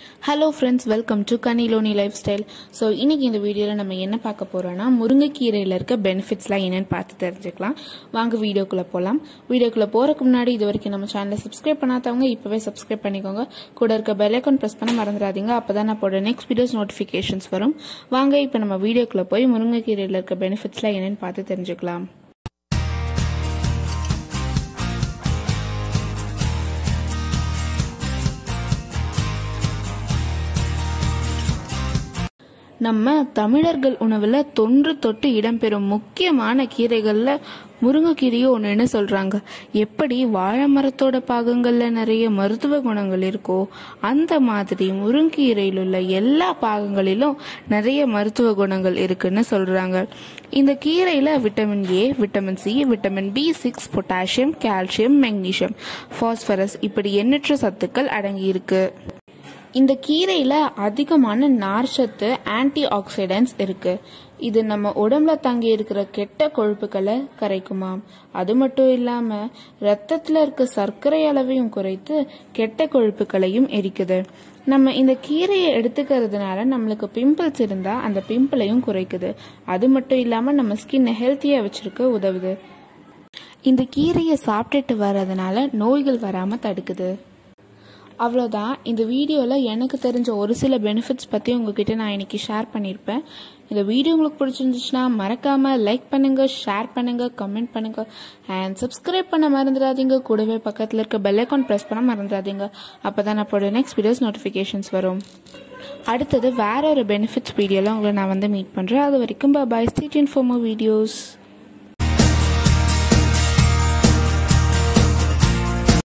hello friends welcome to கனிலோனி life style so இன்னைக்கு இந்த வீடியோவில் நம்ம என்ன பார்க்க போறோம்னா முருங்கைக்கீரையில் இருக்க பெனிஃபிட்ஸ்லாம் என்னன்னு பார்த்து தெரிஞ்சுக்கலாம் வாங்க வீடியோக்குள்ளே போகலாம் வீடியோக்குள்ளே போகிறதுக்கு முன்னாடி இது வரைக்கும் நம்ம சேனலை சப்ஸ்கிரைப் பண்ணாதவங்க இப்போவே சப்ஸ்கிரைப் பண்ணிக்கோங்க கூட இருக்க பெல் ஐக்கான் ப்ரெஸ் பண்ண மறந்துடாதீங்க அப்போ தான் நான் போட நெக்ஸ்ட் வீடியோஸ் நோட்டிஃபிகேஷன்ஸ் வரும் வாங்க இப்போ நம்ம வீடியோக்குள்ளே போய் முருங்கைக்கீரையில் இருக்க பெனிஃபிட்ஸ்லாம் என்னன்னு பார்த்து தெரிஞ்சுக்கலாம் நம்ம தமிழர்கள் உணவுல தொன்று தொட்டு இடம்பெறும் முக்கியமான கீரைகள்ல முருங்கைக்கீரையும் ஒன்றுன்னு சொல்றாங்க எப்படி வாழை மரத்தோட பாகங்கள்ல நிறைய மருத்துவ குணங்கள் இருக்கோ அந்த மாதிரி முருங்கீரையில் உள்ள எல்லா பாகங்களிலும் நிறைய மருத்துவ குணங்கள் இருக்குன்னு சொல்றாங்க இந்த கீரையில vitamin A vitamin C vitamin B six potassium calcium magnesium phosphorus இப்படி எண்ணற்ற சத்துக்கள் அடங்கி இருக்கு இந்த கீரையில அதிகமான நார்ச்சத்து ஆன்டி ஆக்சிடென்ட்ஸ் இருக்கு இது நம்ம உடம்புல தங்கி இருக்கிற கெட்ட கொழுப்புகளை கரைக்குமாம் அது மட்டும் இல்லாம ரத்தத்துல இருக்க சர்க்கரை அளவையும் குறைத்து கெட்ட கொழுப்புகளையும் எரிக்குது நம்ம இந்த கீரையை எடுத்துக்கிறதுனால நம்மளுக்கு பிம்பிள்ஸ் இருந்தா அந்த பிம்பிளையும் குறைக்குது அது மட்டும் இல்லாம நம்ம ஸ்கின்னை ஹெல்த்தியா வச்சிருக்க உதவுது இந்த கீரையை சாப்பிட்டுட்டு வர்றதுனால நோய்கள் வராம தடுக்குது அவ்வளோதான் இந்த வீடியோவில் எனக்கு தெரிஞ்ச ஒரு சில பெனிஃபிட்ஸ் பற்றி உங்ககிட்ட நான் இன்னைக்கு ஷேர் பண்ணியிருப்பேன் இந்த வீடியோ உங்களுக்கு பிடிச்சிருந்துச்சுன்னா மறக்காமல் லைக் பண்ணுங்கள் ஷேர் பண்ணுங்கள் கமெண்ட் பண்ணுங்கள் அண்ட் சப்ஸ்கிரைப் பண்ண மறந்துடாதீங்க கூடவே பக்கத்தில் இருக்க பெல் ஐக்கான் ப்ரெஸ் பண்ண மறந்துடாதீங்க அப்போ தான் நான் போட நெக்ஸ்ட் வீடியோஸ் நோட்டிஃபிகேஷன்ஸ் வரும் அடுத்தது வேற ஒரு பெனிஃபிட்ஸ் வீடியோவில் உங்களை நான் வந்து மீட் பண்ணுறேன் அது வரைக்கும் பாய் ஸ்டேட் இன்ஃபார்மோ வீடியோஸ்